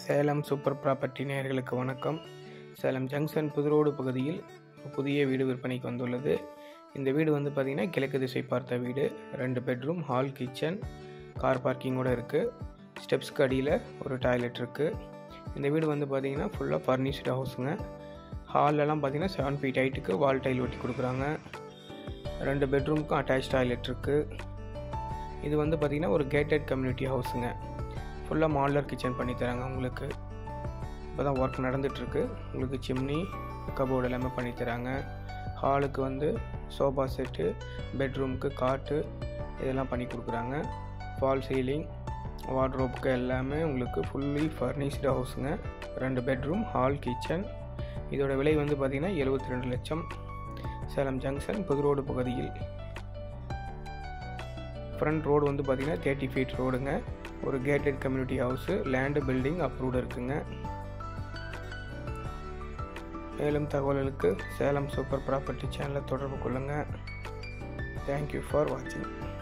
Salem super property நேயர்களுக்கு வணக்கம் Salem junction புதுரோடு பகுதியில் ஒரு புதிய வீடு விற்பனைக்கு வந்துள்ளது இந்த வீடு வந்து பார்த்திங்கன்னா கிழக்கு திசை பார்த்த வீடு ரெண்டு பெட்ரூம் ஹால் கிச்சன் கார் பார்க்கிங்கோடு இருக்குது ஸ்டெப்ஸ்க்கு அடியில் ஒரு டாய்லெட் இருக்குது இந்த வீடு வந்து பார்த்திங்கன்னா ஃபுல்லாக ஃபர்னிஷ்டு ஹவுஸுங்க ஹால்லலாம் பார்த்திங்கன்னா செவன் ஃபீட் ஹைட்டுக்கு வால் டைல் ஒட்டி கொடுக்குறாங்க ரெண்டு பெட்ரூமுக்கும் அட்டாச் டாய்லெட் இருக்குது இது வந்து பார்த்திங்கன்னா ஒரு கேட்டட் கம்யூனிட்டி ஹவுஸுங்க ஃபுல்லாக மாடலர் கிச்சன் பண்ணி தராங்க உங்களுக்கு இப்போ தான் ஒர்க் நடந்துகிட்ருக்கு உங்களுக்கு சிம்னி கபோர்டு எல்லாமே பண்ணி தராங்க ஹாலுக்கு வந்து சோஃபா செட்டு பெட்ரூமுக்கு காட்டு இதெல்லாம் பண்ணி கொடுக்குறாங்க ஃபால் சீலிங் வார்ட்ரோப்புக்கு எல்லாமே உங்களுக்கு ஃபுல்லி ஃபர்னிஷ்டு ஹவுஸுங்க ரெண்டு பெட்ரூம் ஹால் கிச்சன் இதோட விலை வந்து பார்த்திங்கன்னா எழுபத்தி ரெண்டு லட்சம் சேலம் ஜங்ஷன் புதுரோடு பகுதியில் ஃப்ரண்ட் ரோடு வந்து பார்த்திங்கன்னா தேர்ட்டி ஃபீட் ரோடுங்க ஒரு gated community house land building approved இருக்குங்க மேலும் தகவல்களுக்கு சேலம் சூப்பர் ப்ராப்பர்ட்டி சேனலை தொடர்பு கொள்ளுங்கள் தேங்க்யூ ஃபார் வாட்சிங்